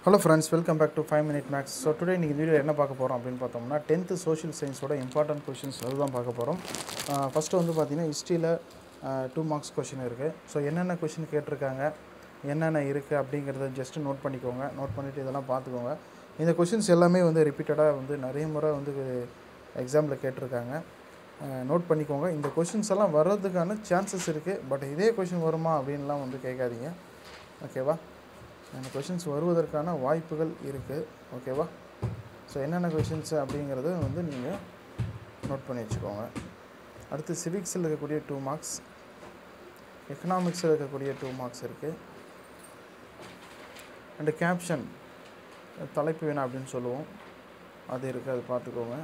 hello friends welcome back to five minute max so today நீங்கள் video என்ன பார்க்க போகிறோம் அப்படின்னு பார்த்தோம்னா டென்த்து சோஷியல் சயின்ஸோட இம்பார்ட்டன்ட் கொஷின்ஸ் அதுதான் பார்க்க போகிறோம் ஃபஸ்ட்டு வந்து பார்த்தீங்கன்னா ஹிஸ்ட்ரியில் டூ மார்க்ஸ் கொஷின் இருக்குது ஸோ என்னென்ன கொஷின் கேட்டிருக்காங்க என்னென்ன இருக்குது அப்படிங்கிறத ஜஸ்ட்டு நோட் பண்ணிக்கோங்க நோட் பண்ணிவிட்டு இதெல்லாம் பார்த்துக்கோங்க இந்த கொஷின்ஸ் எல்லாமே வந்து ரிப்பீட்டடாக வந்து நிறைய முறை வந்து எக்ஸாமில் கேட்டிருக்காங்க நோட் பண்ணிக்கோங்க இந்த கொஷின்ஸ் எல்லாம் வர்றதுக்கான சான்சஸ் இருக்குது பட் இதே கொஷின் வருமா அப்படின்லாம் வந்து கேட்காதீங்க ஓகேவா இந்த கொஷின்ஸ் வருவதற்கான வாய்ப்புகள் இருக்குது ஓகேவா ஸோ என்னென்ன கொஷின்ஸ் அப்படிங்கிறத வந்து நீங்கள் நோட் பண்ணி வச்சுக்கோங்க அடுத்து சிவிக்ஸில் இருக்கக்கூடிய டூ மார்க்ஸ் எக்கனாமிக்ஸில் இருக்கக்கூடிய டூ மார்க்ஸ் இருக்குது அண்டு கேப்ஷன் தலைப்பு வேணா அப்படின்னு சொல்லுவோம் அது இருக்குது அது பார்த்துக்கோங்க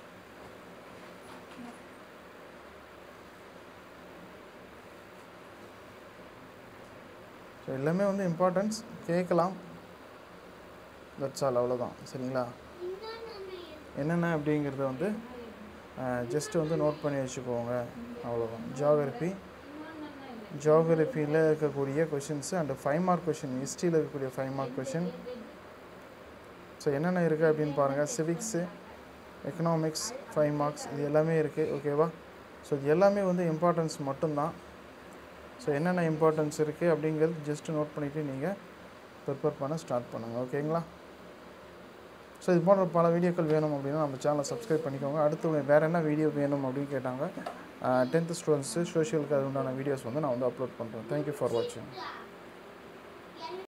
ஸோ எல்லாமே வந்து இம்பார்ட்டன்ஸ் கேட்கலாம் தட்ஸ் ஆல் அவ்வளோதான் சரிங்களா என்னென்ன அப்படிங்கிறத வந்து ஜஸ்ட் வந்து நோட் பண்ணி வச்சுக்கோங்க அவ்வளோதான் ஜியாகிரபி ஜியாகிரபியில் இருக்கக்கூடிய questions and five mark question ஹிஸ்ட்ரியில் இருக்கக்கூடிய ஃபைவ் மார்க் கொஷின் ஸோ என்னென்ன இருக்குது அப்படின்னு பாருங்கள் சிவிக்ஸு எக்கனாமிக்ஸ் ஃபைவ் மார்க்ஸ் இது எல்லாமே இருக்குது ஓகேவா ஸோ இது எல்லாமே வந்து இம்பார்ட்டன்ஸ் மட்டும்தான் ஸோ என்னென்ன இம்பார்ட்டன்ஸ் இருக்குது அப்படிங்கிறது ஜஸ்ட்டு நோட் பண்ணிவிட்டு நீங்கள் ப்ரிப்பேர் பண்ண ஸ்டார்ட் பண்ணுங்கள் ஓகேங்களா ஸோ இது போன்ற பல வீடியோக்கள் வேணும் அப்படின்னா நம்ம சேனலை சப்ஸ்கிரைப் பண்ணிக்கோங்க அடுத்து வேறு என்ன வீடியோ வேணும் அப்படின்னு கேட்டாங்க டென்த்து ஸ்டூடெண்ட்ஸு சோஷியலுக்கு அது உண்டான வீடியோஸ் வந்து நான் வந்து அப்லோட் பண்ணுறேன் தேங்க்யூ ஃபார் வாட்சிங்